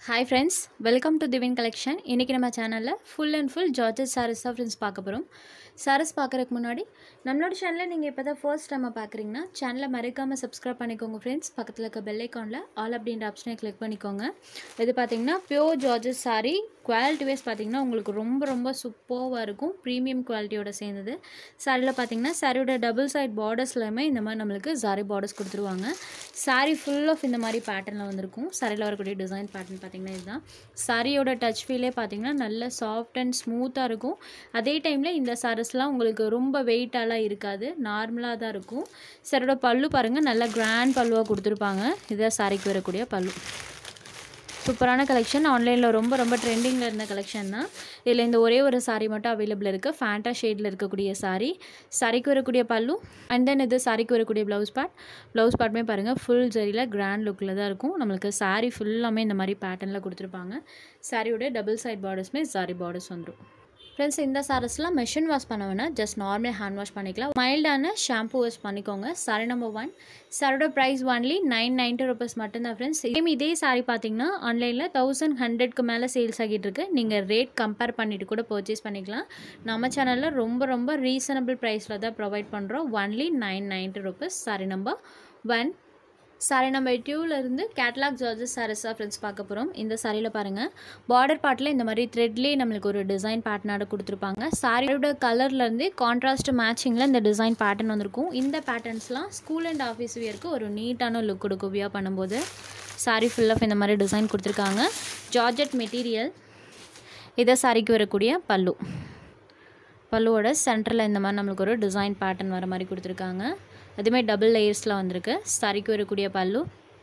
hi friends welcome to திவின் collection இன்றைக்கி நம்ம சேனலில் full and full georgette sarees தான் ஃப்ரெண்ட்ஸ் பார்க்க போகிறோம் சாரீஸ் பார்க்குறதுக்கு முன்னாடி நம்மளோட சேனலில் நீங்கள் இப்போ தான் ஃபர்ஸ்ட் டைம் பார்க்குறீங்கன்னா சேனலை மறக்காமல் சப்ஸ்கிரைப் பண்ணிக்கோங்க ஃப்ரெண்ட்ஸ் பக்கத்தில் இருக்க பெல் ஐக்கானில் ஆல் அப்படின்ற ஆப்ஷனை கிளிக் பண்ணிக்கோங்க இது பார்த்தீங்கன்னா pure georgette sari quality wise பார்த்தீங்கன்னா உங்களுக்கு ரொம்ப ரொம்ப சூப்பராக இருக்கும் ப்ரீமியம் குவாலிட்டியோட சேர்ந்தது சாரியில் பார்த்தீங்கன்னா சாரியோட டபுள் சைட் பார்டர்ஸ்லையுமே இந்த மாதிரி நம்மளுக்கு சாரி பார்டர்ஸ் கொடுத்துருவாங்க சாரி ஃபுல் ஆஃப் இந்த மாதிரி பேட்டர்னில் வந்திருக்கும் சாரியில் வரக்கூடிய டிசைன் பேட்டர்ன் பார்த்தீங்கன்னா இதுதான் சாரியோட டச் ஃபீலே பார்த்தீங்கன்னா நல்ல சாஃப்ட் அண்ட் ஸ்மூத்தாக இருக்கும் அதே டைமில் இந்த சாரீஸ்லாம் உங்களுக்கு ரொம்ப வெயிட்டாலாம் இருக்காது நார்மலாக தான் இருக்கும் சாரியோட பல்லு பாருங்கள் நல்ல கிராண்ட் பல்லுவாக கொடுத்துருப்பாங்க இதுதான் சாரிக்கு வரக்கூடிய பல்லு சூப்பரான கலெக்ஷன் ஆன்லைனில் ரொம்ப ரொம்ப ட்ரெண்டிங்கில் இருந்த கலெக்ஷன் தான் இதில் இந்த ஒரே ஒரு சாரீ மட்டும் அவைலபிள் இருக்குது ஃபேண்டா ஷேடில் இருக்கக்கூடிய சாரீ சாரிக்கு வரக்கூடிய பல்லு அண்ட் தென் இது சாரிக்கு வரக்கூடிய ப்ளவுஸ் பார்ட் ப்ளவுஸ் பார்ட்டுமே பாருங்கள் ஃபுல் ஜரியில் கிராண்ட் லுக்கில் தான் இருக்கும் நம்மளுக்கு சாரீ ஃபுல்லாமே இந்த மாதிரி பேட்டர்னில் கொடுத்துருப்பாங்க சாரியோட டபுள் சைட் பார்டர்ஸ்மே சாரி பார்டர்ஸ் வந்துடும் ஃப்ரெண்ட்ஸ் இந்த சாரீஸ்லாம் மெஷின் வாஷ் பண்ண வேணால் ஜஸ்ட் நார்மல் ஹேண்ட் வாஷ் பண்ணிக்கலாம் மைல்டான ஷாம்பு வாஷ் பண்ணிக்கோங்க சாரி நம்பர் ஒன் சாரோட price only nine ninety rupees மட்டும்தான் ஃப்ரெண்ட்ஸ் சேம் இதே சாரி பார்த்தீங்கன்னா ஆன்லைனில் தௌசண்ட் ஹண்ட்ரட்க்கு மேலே சேல்ஸ் ஆகிட்டு இருக்கு நீங்கள் ரேட் கம்பேர் பண்ணிவிட்டு கூட பர்ச்சேஸ் பண்ணிக்கலாம் நம்ம சேனலில் ரொம்ப ரொம்ப ரீசனபிள் ப்ரைஸில் தான் ப்ரொவைட் பண்ணுறோம் only nine ninety rupees sari number one sari number டியூலேருந்து கேட்லாக் ஜார்ஜஸ் சாரீஸாக ஃப்ரெண்ட்ஸ் பார்க்க போகிறோம் இந்த சாரியில் பாருங்கள் பார்டர் பார்ட்டில் இந்த மாதிரி த்ரெட்லேயே நம்மளுக்கு ஒரு டிசைன் பேட்டர்னோட கொடுத்துருப்பாங்க சாரியோட கலர்லேருந்து கான்ட்ராஸ்ட் மேட்சிங்கில் இந்த டிசைன் பேட்டர்ன் வந்திருக்கும் இந்த பேட்டர்ன்ஸ்லாம் ஸ்கூல் அண்ட் ஆஃபீஸ் வியருக்கு ஒரு நீட்டான லுக் கொடுக்கும் வியா பண்ணும்போது சாரி ஃபுல் ஆஃப் இந்த மாதிரி டிசைன் கொடுத்துருக்காங்க ஜார்ஜெட் மெட்டீரியல் இதை சாரிக்கு வரக்கூடிய பல்லு பல்லுவோட சென்டரில் இந்த மாதிரி நம்மளுக்கு ஒரு டிசைன் பேட்டர்ன் வர மாதிரி கொடுத்துருக்காங்க அதுமாதிரி டபுள் லேயர்ஸில் வந்திருக்கு சாரிக்கு வரக்கூடிய பல்லு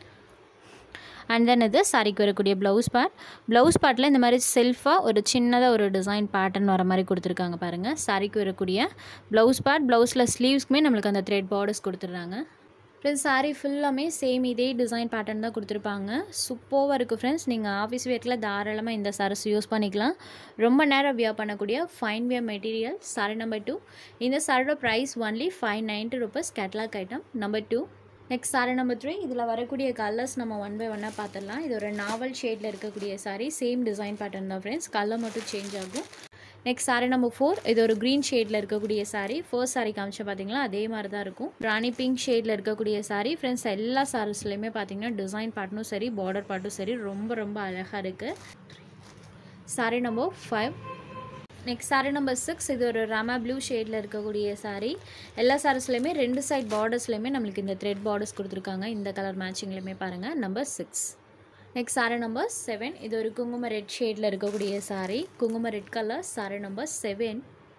அண்ட் தென் இது சாரிக்கு வரக்கூடிய ப்ளவுஸ் பார்ட் ப்ளவுஸ் பார்ட்டில் இந்த மாதிரி செல்ஃபாக ஒரு சின்னதாக ஒரு டிசைன் பேட்டர்ன் வர மாதிரி கொடுத்துருக்காங்க பாருங்கள் சாரிக்கு வரக்கூடிய ப்ளவுஸ் பார்ட் ப்ளவுஸில் ஸ்லீவ்ஸ்க்குமே நம்மளுக்கு அந்த த்ரெட் பார்டர்ஸ் கொடுத்துட்றாங்க ஃப்ரெண்ட்ஸ் சாரீ ஃபுல்லாமே சேம் இதே டிசைன் பேட்டர்ன் தான் கொடுத்துருப்பாங்க சூப்பராக இருக்குது ஃப்ரெண்ட்ஸ் நீங்கள் ஆஃபீஸ் வேர்க்கில் தாராளமாக இந்த சாரீஸ் யூஸ் பண்ணிக்கலாம் ரொம்ப நேரம் வியர் பண்ணக்கூடிய fine wear material sari number two இந்த சாரியோட price only five ninety rupees catalogue item number two next sari number three இதில் வரக்கூடிய கலர்ஸ் நம்ம ஒன் பை ஒன்னாக பார்த்துடலாம் இது ஒரு நாவல் ஷேடில் இருக்கக்கூடிய சாரீ சேம் டிசைன் பேட்டர்ன் தான் ஃப்ரெண்ட்ஸ் கலர் மட்டும் சேஞ்ச் ஆகும் நெக்ஸ்ட் சாரி நம்பர் ஃபோர் இது ஒரு க்ரீன் ஷேடில் இருக்கக்கூடிய சாரீ ஃபர்ஸ்ட் சாரி காமிச்ச பார்த்தீங்களா அதே மாதிரி தான் இருக்கும் ராணி பிங்க் ஷேடில் இருக்கக்கூடிய சாரீ ஃப்ரெண்ட்ஸ் எல்லா சாரீஸ்லையுமே பார்த்தீங்கன்னா டிசைன் பார்ட்டும் சரி பார்டர் பார்ட்டும் சரி ரொம்ப ரொம்ப அழகாக இருக்குது sari number five next sari number six இது ஒரு ராமா ப்ளூ ஷேடில் இருக்கக்கூடிய சாரீ எல்லா சாரீஸ்லையுமே ரெண்டு சைட் பார்டர்ஸ்லையுமே நம்மளுக்கு இந்த த்ரெட் பார்டர்ஸ் கொடுத்துருக்காங்க இந்த கலர் மேட்சிங்லையுமே பாருங்கள் number six next sari number seven இது ஒரு குங்கும ரெட் ஷேடில் இருக்கக்கூடிய சாரீ குங்கும red colour sari number seven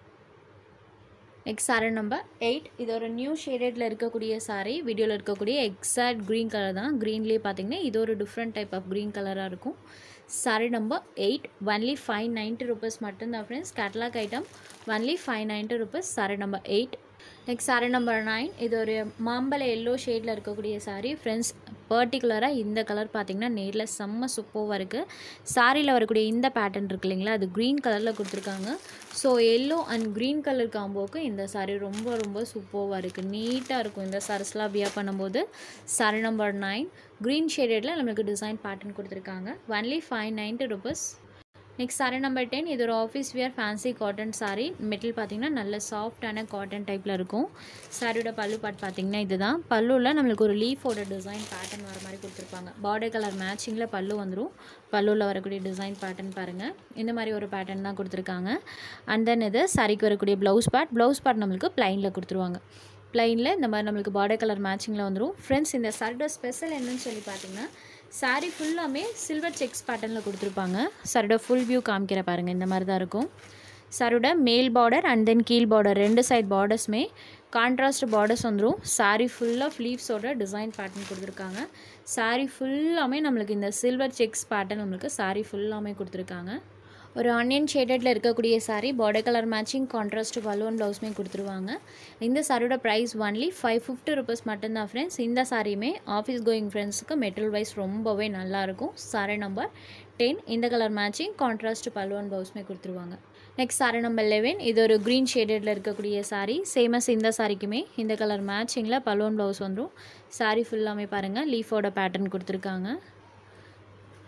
next sari number eight இது ஒரு நியூ ஷேடடில் இருக்கக்கூடிய சாரீ வீடியோவில் இருக்கக்கூடிய எக்ஸாக்ட் க்ரீன் கலர் தான் க்ரீன்லேயே பார்த்தீங்கன்னா இது ஒரு டிஃப்ரெண்ட் டைப் ஆஃப் க்ரீன் கலராக இருக்கும் sari number eight only five ninety rupees மட்டும்தான் friends catalogue item only five ninety rupees sari number eight next sari number nine இது ஒரு மாம்பழ எல்லோ ஷேடில் இருக்கக்கூடிய சாரீ ஃப்ரெண்ட்ஸ் பர்டிகுலராக இந்த கலர் பார்த்திங்கன்னா நேரில் செம்ம சூப்பராக இருக்குது சாரியில் வரக்கூடிய இந்த பேட்டர்ன் இருக்கு இல்லைங்களா அது க்ரீன் கலரில் கொடுத்துருக்காங்க so yellow and green colour காம்போக்கு இந்த சாரீ ரொம்ப ரொம்ப சூப்பராக இருக்குது நீட்டாக இருக்கும் இந்த சாரீஸ்லாம் வியர் பண்ணும்போது சாரி நம்பர் நைன் க்ரீன் ஷேடடில் நம்மளுக்கு டிசைன் பேட்டர்ன் கொடுத்துருக்காங்க only five ninety rupees next sari number ten இது ஒரு office wear fancy cotton sari material பார்த்தீங்கன்னா நல்ல சாஃப்டான காட்டன் டைப்பில் இருக்கும் சாரியோட பல்லு பாட் பார்த்தீங்கன்னா இதுதான் பல்லுவில் நம்மளுக்கு ஒரு லீஃபோட டிசைன் பேட்டர்ன் வர மாதிரி கொடுத்துருப்பாங்க பார்டர் கலர் மேட்சிங்கில் பல்லு வந்துடும் பல்லுவில் வரக்கூடிய டிசைன் பேட்டர்ன் பாருங்கள் இந்த மாதிரி ஒரு பேட்டர்ன் தான் கொடுத்துருக்காங்க அண்ட் தென் இது சாரிக்கு வரக்கூடிய ப்ளவுஸ் பார்ட் ப்ளவுஸ் பார்ட் நம்மளுக்கு ப்ளைனில் கொடுத்துருவாங்க ப்ளைனில் இந்த மாதிரி நம்மளுக்கு பார்டர் கலர் மேட்சிங்கில் வந்துடும் ஃப்ரெண்ட்ஸ் இந்த சாரியோட ஸ்பெஷல் என்னன்னு சொல்லி பார்த்தீங்கன்னா சாரீ ஃபுல்லாமே சில்வர் செக்ஸ் பேட்டர்னில் கொடுத்துருப்பாங்க சாரியோட ஃபுல் வியூ காமிக்கிற பாருங்கள் இந்த மாதிரி தான் இருக்கும் சாரியோட மேல் பார்டர் அண்ட் தென் கீழ் பார்டர் ரெண்டு சைட் பார்டர்ஸுமே கான்ட்ராஸ்ட் பார்டர்ஸ் வந்துடும் சாரீ ஃபுல்லாக ஃப்ளீவ்ஸோட டிசைன் பேட்டர்ன் கொடுத்துருக்காங்க சாரீ ஃபுல்லாமே நம்மளுக்கு இந்த சில்வர் செக்ஸ் பேட்டர்ன் நம்மளுக்கு சாரீ ஃபுல்லாமே கொடுத்துருக்காங்க ஒரு ஆனியன் ஷேடடில் இருக்கக்கூடிய sari border colour matching contrast balloon ப்ளவுஸுமே கொடுத்துருவாங்க இந்த சாரியோட price only five fifty rupees மட்டும்தான் ஃப்ரெண்ட்ஸ் இந்த சாரியுமே ஆஃபீஸ் கோயிங் ஃப்ரெண்ட்ஸுக்கு மெட்டீரியல் வைஸ் ரொம்பவே நல்லாயிருக்கும் சாரி நம்பர் டென் இந்த கலர் மேட்சிங் கான்ட்ராஸ்ட் பலூன் ப்ளவுஸுமே கொடுத்துருவாங்க நெக்ஸ்ட் சாரி நம்பர் லெவன் இது ஒரு க்ரீன் ஷேடடில் இருக்கக்கூடிய சாரீ சேமஸ் இந்த சாரிக்குமே இந்த கலர் மேட்சிங்கில் பலூன் ப்ளவுஸ் வந்துடும் சாரீ ஃபுல்லாமே பாருங்கள் லீஃபோட பேட்டர்ன் கொடுத்துருக்காங்க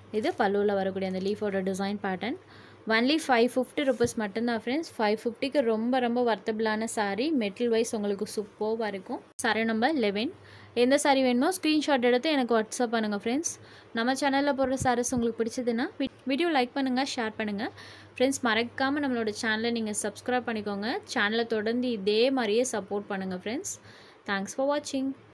இது பல்லுவில் வரக்கூடிய அந்த லீஃபோட design pattern only five fifty rupees மட்டும்தான் ஃப்ரெண்ட்ஸ் ஃபைவ் ஃபிஃப்டிக்கு ரொம்ப ரொம்ப வர்த்தபிளான சாரீ மெட்டல் வைஸ் உங்களுக்கு சூப்பர்வாக இருக்கும் சாரீ நம்பர் லெவன் எந்த சாரீ வேணுமோ ஸ்க்ரீன்ஷாட் எடுத்து எனக்கு வாட்ஸ்அப் பண்ணுங்கள் ஃப்ரெண்ட்ஸ் நம்ம சேனலில் போடுற சாரீஸ் உங்களுக்கு பிடிச்சதுன்னா வீடியோ லைக் பண்ணுங்கள் ஷேர் பண்ணுங்கள் ஃப்ரெண்ட்ஸ் மறக்காமல் நம்மளோட சேனலை நீங்கள் சப்ஸ்கிரைப் பண்ணிக்கோங்க சேனலை தொடர்ந்து இதே மாதிரியே சப்போர்ட் பண்ணுங்கள் ஃப்ரெண்ட்ஸ் தேங்க்ஸ் ஃபார் வாட்சிங்